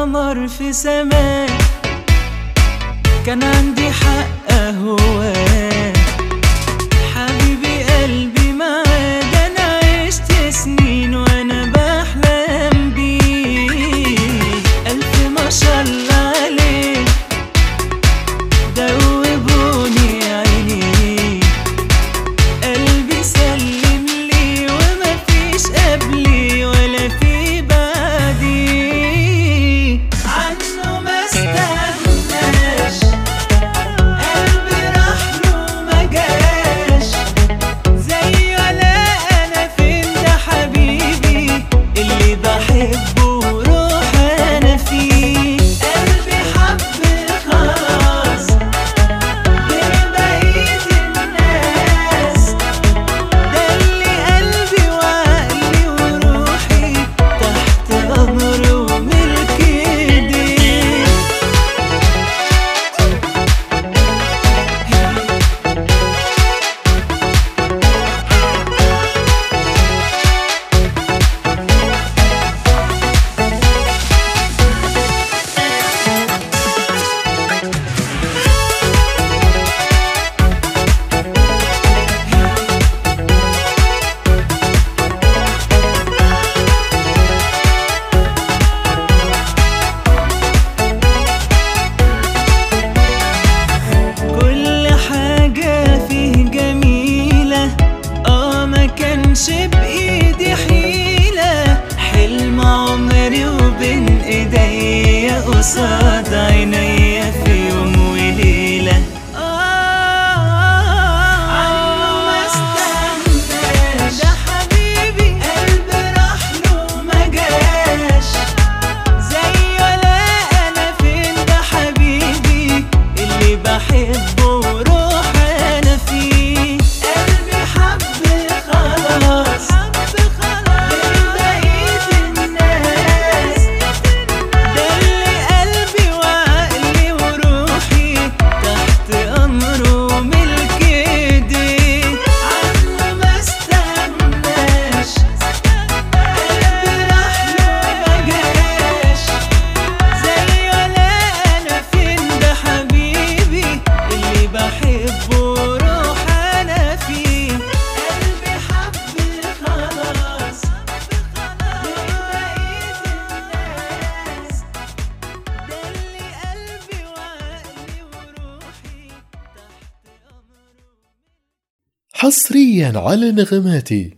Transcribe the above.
قمر في سماء كان عندي حق اهواه حبيبي قلبي معاه ده انا عشت سنين وانا بحلم بيه الف ما شاء الله عليه دوبوني عينيه قلبي سلم لي وما فيش قبلي ولا في بعدي عنه ما استغناش قلبي راح له ما جاش زي ولا انا فين ده حبيبي اللي بحبه وروح انا فيه قلبي حب خلاص غير بقية الناس ده اللي قلبي وعقلي وروحي تحت أمر وملك ايديه كل حاجة فيه جميلة اه ما كانش بإيدي حيلة حلم عمري وبين ايديا قصاد عينيا في يوم وليلة آه عنه ما استناش ده حبيبي قلبي راح له ما جاش زي ولا انا فين ده حبيبي اللي بحبه وروح انا فيه قلبي حب خلاص غير بقية الناس ده اللي قلبي وعقلي وروحي تحت امره ملك ايديه عنه ما استناش قلبي راح له ما جاش زي ولا انا فين ده حبيبي اللي بحبه روح انا فيه قلبي حب خلاص غير بقية الناس ده اللي قلبي وعقلي وروحي تحت امره حصريا على نغماتي